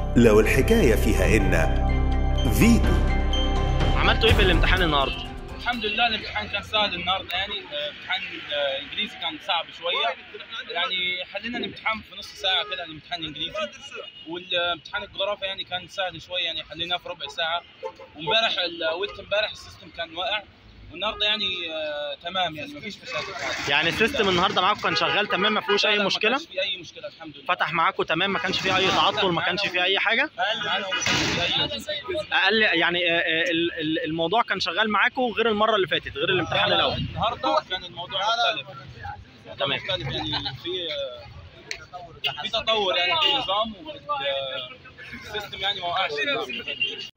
لو الحكاية فيها إن فيتو عملتوا ايه في الامتحان النهارده؟ الحمد لله الامتحان كان سهل النهارده يعني آه، امتحان الانجليزي كان صعب شويه يعني حلينا الامتحان في نص ساعه كده الامتحان الانجليزي والامتحان الجغرافيا يعني كان سهل شويه يعني حليناه في ربع ساعه وامبارح الويت امبارح السيستم كان واقع والنهارده يعني آه، تمام يعني مفيش مشاكل يعني السيستم النهارده معاكم كان شغال تمام ما فيهوش لا، اي لا، ما مشكله؟ كانش في اي مشكله الحمد لله فتح معاكم تمام ما كانش فيه اي تعطل ما كانش فيه اي حاجه؟ معانا وما كانش في اي اقل يعني آه، آه، ال- ال- الموضوع كان شغال معاكم غير المره اللي فاتت غير الامتحان الاول النهارده كان الموضوع مختلف تمام. مختلف يعني في في تطور يعني في نظام والسيستم يعني ما وقعش